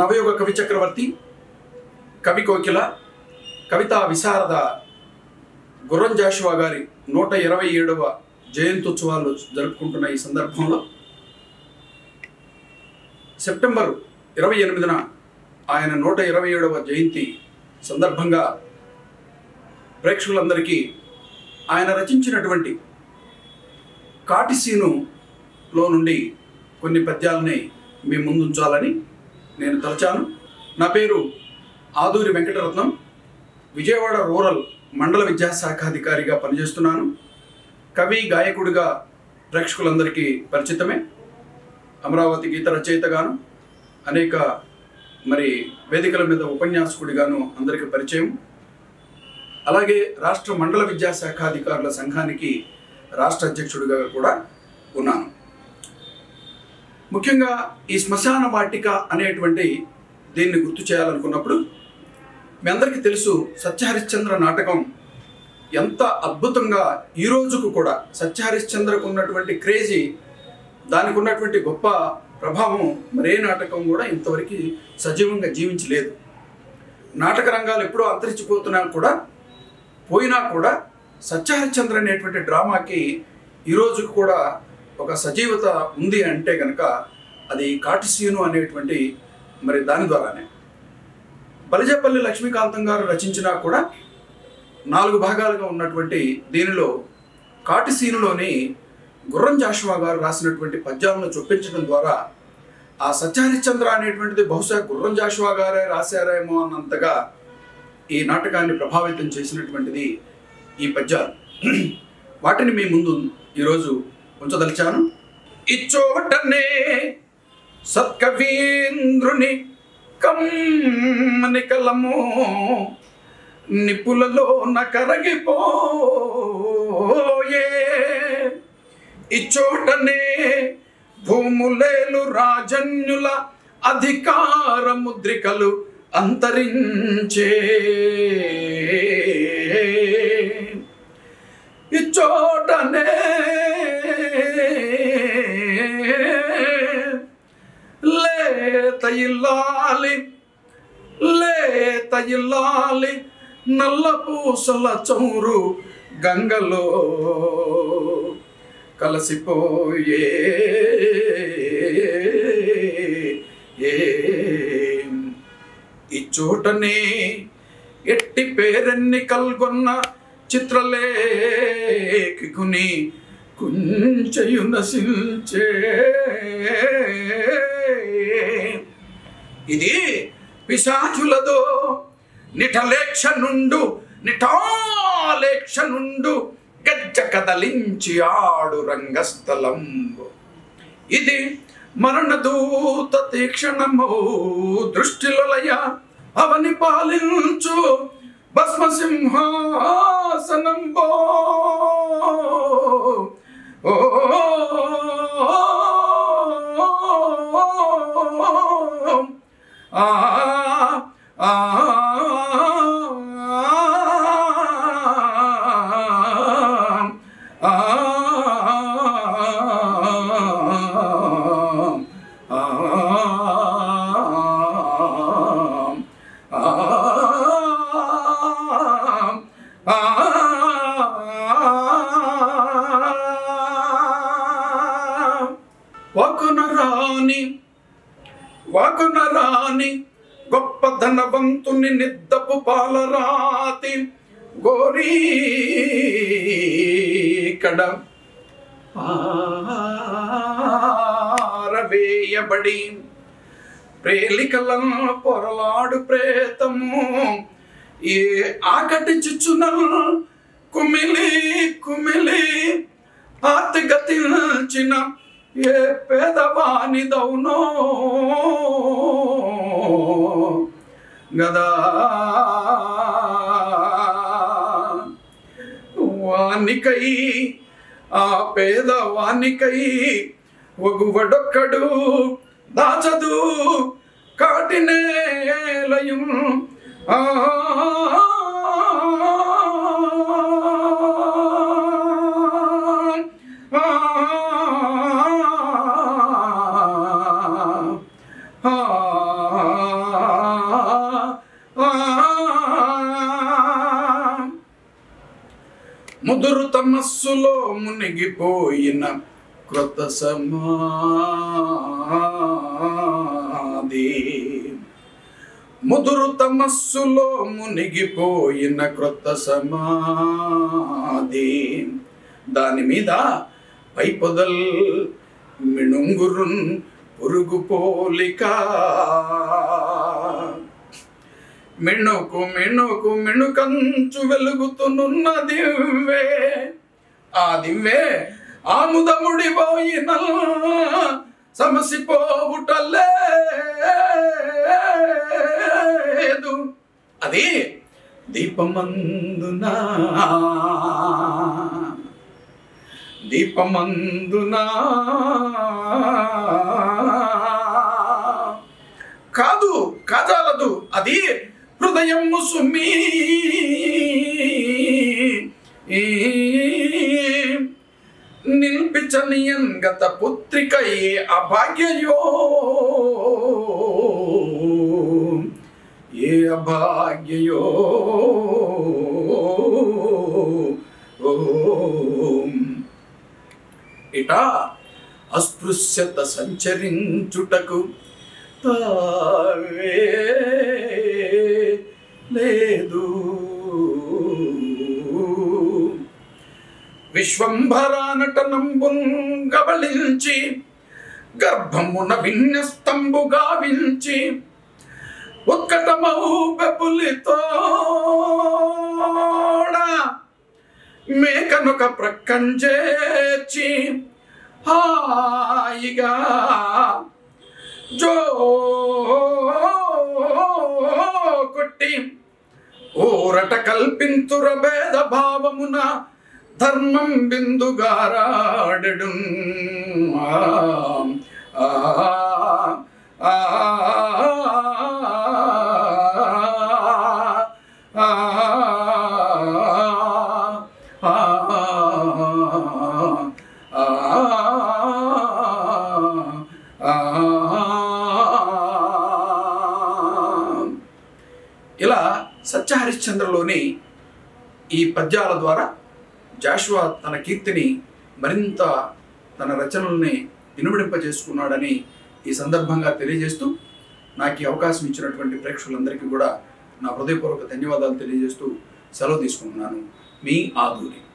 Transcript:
నవయుగ కవి చక్రవర్తి కవి కోకిల కవితా విశారద గుర్రం జాషువా గారి నూట ఇరవై ఏడవ జయంత్యుత్సవాలు జరుపుకుంటున్న ఈ సందర్భంలో సెప్టెంబర్ ఇరవై ఎనిమిదిన ఆయన నూట ఇరవై ఏడవ జయంతి సందర్భంగా ప్రేక్షకులందరికీ ఆయన రచించినటువంటి కాటిసీనులో నుండి కొన్ని పద్యాలని మీ ముందుంచాలని నేను తలచాను నా పేరు ఆదూరి వెంకటరత్నం విజయవాడ రూరల్ మండల విద్యాశాఖాధికారిగా పనిచేస్తున్నాను కవి గాయకుడిగా ప్రేక్షకులందరికీ పరిచితమే అమరావతి గీత రచయితగాను అనేక మరి వేదికల మీద ఉపన్యాసకుడిగాను అందరికీ పరిచయం అలాగే రాష్ట్ర మండల విద్యాశాఖాధికారుల సంఘానికి రాష్ట్ర అధ్యక్షుడిగా కూడా ఉన్నాను ముఖ్యంగా ఈ శ్మశాన వాటిక అనేటువంటి దీన్ని గుర్తు చేయాలనుకున్నప్పుడు మీ అందరికీ తెలుసు సత్యహరిశ్చంద్ర నాటకం ఎంత అద్భుతంగా ఈ రోజుకు కూడా సత్యహరిశ్చంద్రకు ఉన్నటువంటి క్రేజీ దానికి ఉన్నటువంటి గొప్ప ప్రభావం మరే నాటకం కూడా ఇంతవరకు సజీవంగా జీవించలేదు నాటక రంగాలు ఎప్పుడో అంతరించిపోతున్నా కూడా పోయినా కూడా సత్యహరిశ్చంద్ర అనేటువంటి డ్రామాకి ఈ రోజుకు కూడా ఒక సజీవత ఉంది అంటే కనుక అది కాటిసీను అనేటువంటి మరి దాని ద్వారానే బలిజపల్లి లక్ష్మీకాంతం గారు రచించినా కూడా నాలుగు భాగాలుగా ఉన్నటువంటి దీనిలో కాటిసీనులోని గుర్రం జాషువా గారు రాసినటువంటి పద్యాలను చొప్పించడం ద్వారా ఆ సత్యహరిశ్చంద్ర అనేటువంటిది బహుశా గుర్రం జాషువా గారే రాశారేమో అన్నంతగా ఈ నాటకాన్ని ప్రభావితం చేసినటువంటిది ఈ పద్యాలు వాటిని మీ ముందు ఈరోజు ఉంచదలిచాను ఇచ్చోటనే సత్కవీంద్రుని కమ్మని కలము నిపులలో నకరగిపోయే ఇచ్చోటనే భూములేలు రాజన్యుల అధికార ముద్రికలు అంతరించే ఇచ్చోటనే లేత ఇల్లాలి లేత ఇల్లాలి నల్ల పూసల చౌరు గంగలో కలసిపోయే ఏ ఈ చోటనే ఎట్టి పేరెన్ని కల్గొన్న చిత్రలేఖికుని కుంచయు నశించే ఇది పిశాచులదో నిఠలేక్ష నుండు నిఠాలేక్ష నుండు గజ్జ కదలించి ఆడు రంగస్థలంబు ఇది మరణదూత తీక్షణము దృష్టిలయ అవని పాలించు భస్మ సింహాసనంబో ఓ ఆ ఆ వకునరాని వకునరాని గొప్ప ధనవంతుని నిద్దపు పాలరాతి గోరీకడ పారవేయబడి ప్రేలికలను పొరలాడు ప్రేతము ఏ ఆకటి చిచ్చునల్ కుమిలి కుమిలి ఆతిగతించిన ఏ పేదవానిదవునో గదా వానికై ఆ పేదవానికై ఒగువడొక్కడు దాచదు కాటినేలయం ఆ ఆ తమస్సులో మునిగిపోయిన క్రొత్త సమాధి ముదురు తమస్సులో మునిగిపోయిన క్రొత్త సమాధి దాని మీద పై పొదల్ మిణుంగురున్ పురుగు పోలిక మిణుకు మిణుకు మిణుకంచు వెలుగుతునున్న దివ్వే ఆ దివ్వే ఆముదముడి పోయిన సమసిపోవుటలేదు అది దీపమందునా దీపమందునా కాదు కాజాలదు అది హృదయము సుమ్మి నిల్పిచనియన్ గత పుత్రిక ఏ అభాగ్యయో ఏ అభాగ్యయో ఇట అస్పృశ్యత సంచరించుటకు తావే లేదు విశ్వంభరానటనంబున్ గబళించి గర్భమున విన్యస్తంబు గావించి ఉత్కటమౌ బెపులితోడ మేకనొక ప్రక్కంజేచి హాయిగా జో కొట్టి ఊరట కల్పింతుర భేద భావమున ధర్మం బిందుగారాడెడు ఆ, ఆ, ఆ, ఆ, ఇలా సత్య హరిశ్చంద్రలోని ఈ పద్యాల ద్వారా జాషువా తన కీర్తిని మరింత తన రచనల్ని ఇనుమడింపజేసుకున్నాడని ఈ సందర్భంగా తెలియజేస్తూ నాకు ఈ అవకాశం ఇచ్చినటువంటి ప్రేక్షకులందరికీ కూడా నా హృదయపూర్వక ధన్యవాదాలు తెలియజేస్తూ సెలవు తీసుకుంటున్నాను మీ ఆదూరి